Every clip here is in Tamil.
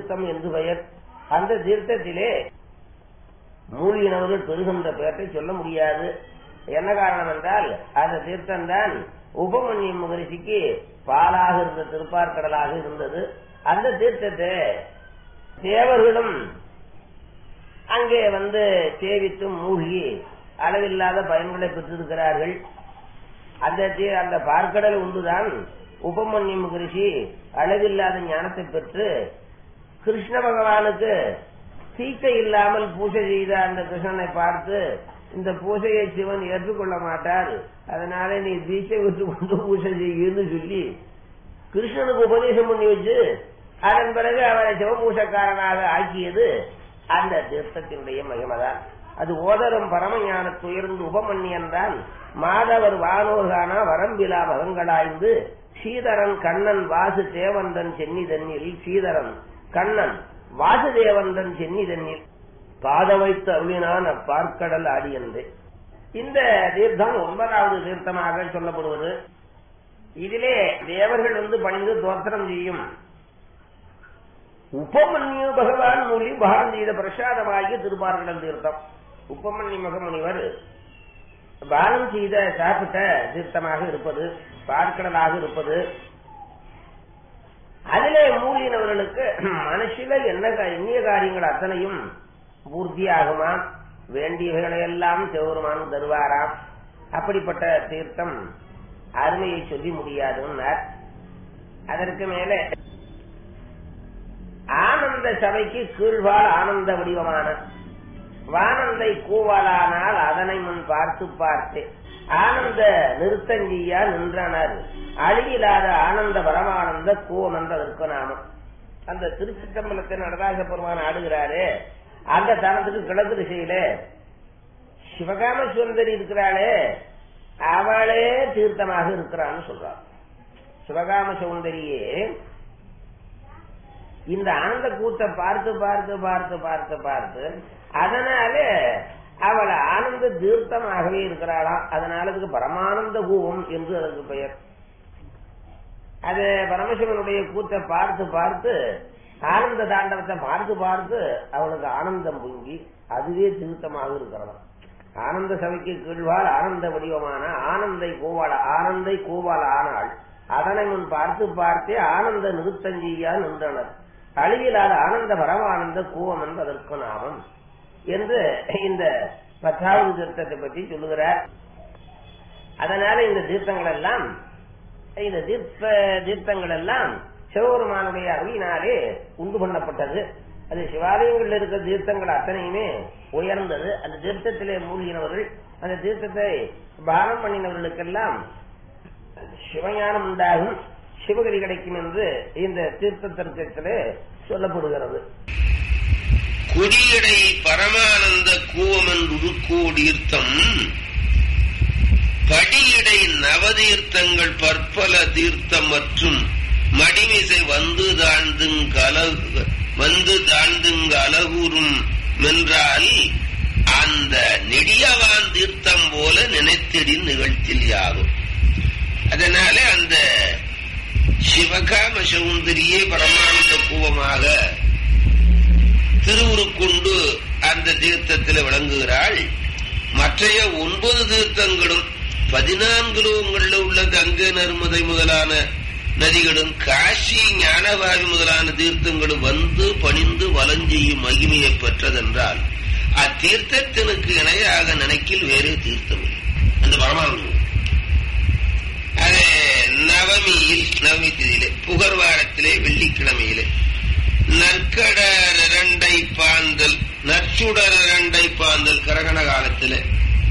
தீர்த்தம் என்று பெயர் அந்த தீர்த்தத்திலே மூழ்கினவர்கள் பெறுகின்ற பெயரை சொல்ல முடியாது என்ன காரணம் என்றால் அந்த தீர்த்தம் தான் உபமன்ய மகரிஷிக்கு பாலாக இருந்த திருப்பார்கடலாக இருந்தது அந்த தீர்த்தத்தை தேவர்களும் அங்கே வந்து சேவித்து மூழ்கி அளவில்லாத பயன்களை பெற்றிருக்கிறார்கள் அந்த தீ- அந்த பார்க்கடல் ஒன்றுதான் உபமன்ய மகரிஷி அளவில்லாத ஞானத்தை பெற்று கிருஷ்ண பகவானுக்கு சீக்கை இல்லாமல் பூஜை செய்த அந்த கிருஷ்ணனை பார்த்து இந்த பூஜையை சிவன் ஏற்றுக்கொள்ள மாட்டார் அதனால நீ தீட்சை விட்டு கொண்டு பூஜை செய்யுன்னு சொல்லி கிருஷ்ணனுக்கு உபதேசம் பண்ணி வச்சு அதன் பிறகு அவரை சிவபூஷக்காரனாக ஆக்கியது அந்த தீர்த்தத்தினுடைய மகிமதான் அது ஓதரும் பரமஞான துயர்ந்து உபமன்னியன் தான் மாதவர் வானோர்கானா வரம்பிலா மகங்களாய்ந்து ஸ்ரீதரன் கண்ணன் வாசு தேவந்தன் சென்னிதன்னில் ஸ்ரீதரன் கண்ணன் வாசுதேவந்தன் சென்னிதன்னில் பாத வைத்து அருளினான் அப்பார்க்கடல் ஆடியன்று இந்த தீர்த்தம் ஒன்பதாவது தீர்த்தமாக சொல்லப்படுவது இதிலே தேவர்கள் வந்து பணிந்து தோத்திரம் செய்யும் உபமன்யு பகவான் மூலி பாரம் செய்த பிரசாதமாகிய திருப்பார்கடல் தீர்த்தம் உபமன்யு மகமுனிவர் பானம் செய்த சாப்பிட்ட தீர்த்தமாக இருப்பது பார்க்கடலாக இருப்பது அதிலே மூழ்கினவர்களுக்கு மனசில என்ன கா- எண்ணிய காரியங்கள் அத்தனையும் பூர்த்தியாகுமா வேண்டியவைகளை எல்லாம் சிவபெருமான் தருவாராம் அப்படிப்பட்ட தீர்த்தம் அருமையை சொல்லி முடியாதுன்னார் அதற்கு மேலே ஆனந்த சபைக்கு கீழ்வாள் ஆனந்த வடிவமான வானந்தை கூவலானால் அதனை முன் பார்த்து பார்த்து ஆனந்த நிறுத்தஞ்சியா நின்றனர் அழியில்லாத ஆனந்த பரமானந்த கூவம் என்றதற்கு நாமம் அந்த திருச்சித்தம்பலத்தை நடராஜ பெருமான் ஆடுகிறாரே அந்த தனத்துக்கு கிழக்கு திசையில சிவகாம சுந்தரி இருக்கிறாளே அவளே தீர்த்தமாக இருக்கிறான்னு சொல்றாள் சிவகாம சுந்தரியே இந்த ஆனந்த கூத்தை பார்த்து பார்த்து பார்த்து பார்த்து பார்த்து அதனால அவள் ஆனந்த தீர்த்தமாகவே இருக்கிறாளாம் அதனால அதுக்கு பரமானந்த கூவம் என்று அதற்கு பெயர் அது பரமசிவனுடைய கூத்தை பார்த்து பார்த்து ஆனந்த தாண்டவத்தை பார்த்து பார்த்து அவளுக்கு ஆனந்தம் பொங்கி அதுவே தீர்த்தமாக இருக்கிறதாம் ஆனந்த சபைக்கு கீழ்வாள் ஆனந்த வடிவமான ஆனந்தை கோவாள ஆனந்தை கோவாள ஆனால் அதனை முன் பார்த்து பார்த்தே ஆனந்த நிறுத்தஞ்சியா நின்றனர் அழிவிலாத ஆனந்த பரமானந்த கூவம் என்பதற்கு நாமம் என்று இந்த பத்தாவது தீர்த்தத்தை பற்றி சொல்லுகிறார் அதனால இந்த தீர்த்தங்கள் எல்லாம் இந்த தீர்த்த தீர்த்தங்கள் எல்லாம் சிவபெருமானுடைய அருளினாலே உண்டு பண்ணப்பட்டது அது சிவாலயங்களில் இருக்கிற தீர்த்தங்கள் அத்தனையுமே உயர்ந்தது அந்த தீர்த்தத்திலே மூழ்கினவர்கள் அந்த தீர்த்தத்தை பானம் பண்ணினவர்களுக்கெல்லாம் சிவஞானம் உண்டாகும் சிவகதி கிடைக்கும் என்று இந்த தீர்த்த தர்க்கத்திலே சொல்லப்படுகிறது கொடியடை பரமானந்த கூவமென்றுருக்கோடீர்த்தம் படியடை நவதீர்த்தங்கள் பற்பல தீர்த்தம் மற்றும் மடிமிசை வந்து தாழ்ந்துங்கல வந்து தாழ்ந்துங்க அலகூறும் மென்றால் அந்த நெடியவான் தீர்த்தம் போல நினைத்திடின் நிகழ்த்தில் யாகும் அதனால அந்த சிவகாம சௌந்தரியே பரமானந்த கூவமாக திருவுருக்கொண்டு அந்த தீர்த்தத்தில் விளங்குகிறாள் மற்றைய ஒன்பது தீர்த்தங்களும் பதினான்கு லோகங்களில் உள்ள கங்கை நர்மதை முதலான நதிகளும் காசி ஞானவாயு முதலான தீர்த்தங்களும் வந்து பணிந்து வலஞ்செய்யும் மகிமையை பெற்றதென்றால் அத்தீர்த்தத்தினுக்கு இணையாக நினைக்கில் வேறே தீர்த்தம் இல்லை அந்த பரமானந்தம் அது நவமியில் நவமி திதியிலே புகர்வாரத்திலே வெள்ளிக்கிழமையிலே நற்கடர் இரண்டை பாந்தல் நற்சுடர் இரண்டை பாந்தல் கரகண காலத்திலே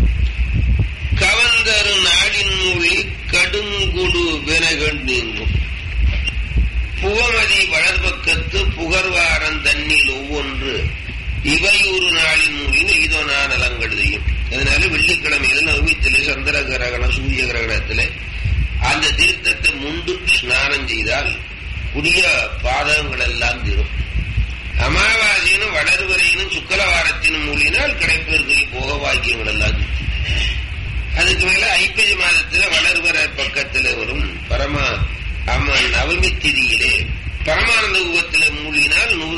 கவந்தரு நாடின் மொழி கடுங்குடு வினகன் நீங்கும் புவமதி வளர்பக்கத்து புகர்வாரன் தண்ணில் ஒவ்வொன்று இவையூறு நாளின் மொழின்னு இதோ நான் நலங்கெழுதியும் அதனால வெள்ளிக்கிழமையில நவமித்திலே சந்திர கிரகணம் சூரிய கிரகணத்திலே அந்த தீர்த்தத்தை முண்டு ஸ்நானம் செய்தால் புதிய பாதகங்கள் எல்லாம் தீரும் அமாவாசையினும் வளர்வரையினும் சுக்கலவாரத்தினும் மூலினால் கிடைப்பிற்கு போக வாக்கியங்கள் எல்லாம் தீரும். அதுக்கு மேல ஐப்பசி மாதத்துல வளர்வர பக்கத்துல வரும் பரம அம்மன் நவமி திதியிலே பரமானந்த உபத்திலே மூலினால் நூறு